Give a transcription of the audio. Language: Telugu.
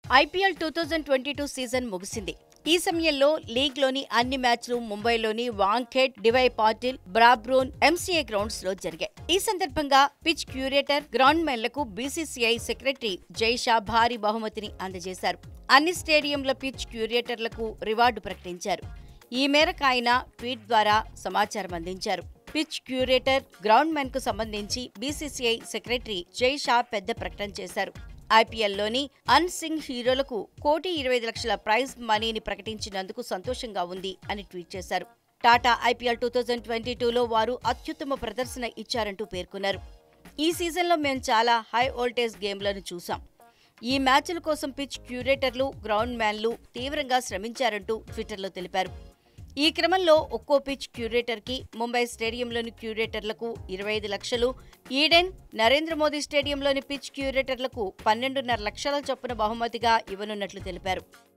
IPL two thousand twenty two season ముగిసింది ఈ సమయంలో లీగ్లోని అన్ని మ్యాచ్లు ముంబైలోని Wankhede D Y Patil Brabourne MCA grounds లో జరిగాయి ఈ సందర్భంగా పిచ్ క్యూరేటర్ గ్రౌండ్ మెన్లకు బీసీసీఐ సెక్రటరీ జైషా భారీ బహుమతిని అందజేశారు అన్ని స్టేడియంల పిచ్ క్యూరేటర్లకు రివార్డు ప్రకటించారు ఈ మేరకు ఆయన ట్వీట్ ద్వారా సమాచారం అందించారు పిచ్ క్యూరేటర్ గ్రౌండ్ మెన్ కు సంబంధించి బీసీసీఐ సెక్రటరీ జై షా పెద్ద ప్రకటన చేశారు ఐపీఎల్లోని అన్సింగ్ హీరోలకు కోటి ఇరవై లక్షల ప్రైజ్ మనీని ప్రకటించినందుకు సంతోషంగా ఉంది అని ట్వీట్ చేశారు Tata IPL two thousand twenty టూలో వారు అత్యుత్తమ ప్రదర్శన ఇచ్చారంటూ పేర్కొన్నారు ఈ సీజన్లో మేము చాలా హై వోల్టేజ్ గేమ్లను చూసాం ఈ మ్యాచ్ల కోసం పిచ్ క్యూరేటర్లు గ్రౌండ్ మ్యాన్లు తీవ్రంగా శ్రమించారంటూ ట్విట్టర్లో తెలిపారు ఈ క్రమంలో ఒక్కో పిచ్ క్యూరేటర్కి ముంబై స్టేడియంలోని క్యూరేటర్లకు ఇరవై ఐదు లక్షలు ఈడెన్ నరేంద్ర మోదీ స్టేడియంలోని పిచ్ క్యూరేటర్లకు పన్నెండున్నర లక్షల చొప్పున బహుమతిగా ఇవ్వనున్నట్లు తెలిపారు